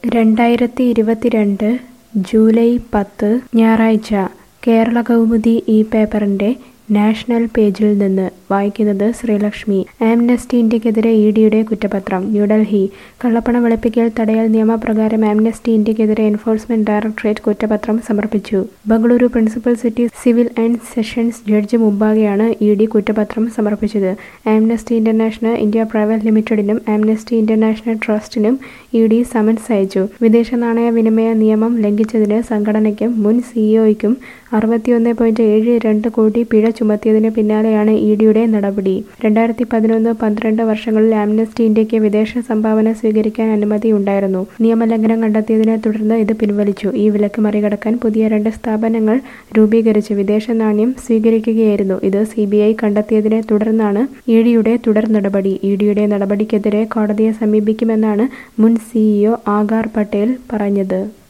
രണ്ടായിരത്തി ഇരുപത്തിരണ്ട് ജൂലൈ പത്ത് ഞായറാഴ്ച കേരള കൗമുദി ഈ പേപ്പറിന്റെ നാഷണൽ പേജിൽ നിന്ന് വായിക്കുന്നത് ശ്രീലക്ഷ്മി ആംനസ്റ്റി ഇന്ത്യക്കെതിരെ ഇ ഡിയുടെ കുറ്റപത്രം ന്യൂഡൽഹി കള്ളപ്പണ വെളുപ്പിക്കൽ തടയൽ നിയമപ്രകാരം ആംനസ്റ്റി ഇന്ത്യക്കെതിരെ എൻഫോഴ്സ്മെന്റ് ഡയറക്ടറേറ്റ് കുറ്റപത്രം സമർപ്പിച്ചു Bengaluru principal city civil and sessions judge മുമ്പാകെയാണ് ഇ ഡി കുറ്റപത്രം സമർപ്പിച്ചത് ആംനസ്റ്റി ഇന്റർനാഷണൽ ഇന്ത്യ പ്രൈവറ്റ് ലിമിറ്റഡിനും ആംനസ്റ്റി ഇന്റർനാഷണൽ ട്രസ്റ്റിനും ഇ ഡി സമൻസ് അയച്ചു വിദേശ നാണയ വിനിമയ നിയമം ലംഘിച്ചതിന് സംഘടനയ്ക്കും മുൻ സിഇഒയ്ക്കും അറുപത്തിയൊന്ന് പോയിന്റ് ഏഴ് രണ്ട് കോടി പിഴ ചുമത്തിയതിന് പിന്നാലെയാണ് ഇ ഡിയുടെ നടപടി രണ്ടായിരത്തി പതിനൊന്ന് പന്ത്രണ്ട് വർഷങ്ങളിൽ ആംനസ്റ്റി ഇന്ത്യക്ക് വിദേശ സംഭാവന സ്വീകരിക്കാൻ അനുമതിയുണ്ടായിരുന്നു നിയമലംഘനം കണ്ടെത്തിയതിനെ തുടർന്ന് ഇത് പിൻവലിച്ചു ഈ വിലക്ക് മറികടക്കാൻ പുതിയ രണ്ട് സ്ഥാപനങ്ങൾ രൂപീകരിച്ച് വിദേശ നാണ്യം സ്വീകരിക്കുകയായിരുന്നു ഇത് സി ബി ഐ കണ്ടെത്തിയതിനെ തുടർന്നാണ് ഇ ഡിയുടെ തുടർ നടപടി ഇ ഡിയുടെ നടപടിക്കെതിരെ കോടതിയെ സമീപിക്കുമെന്നാണ് മുൻ സിഇഒ ആകാർ പട്ടേൽ പറഞ്ഞത്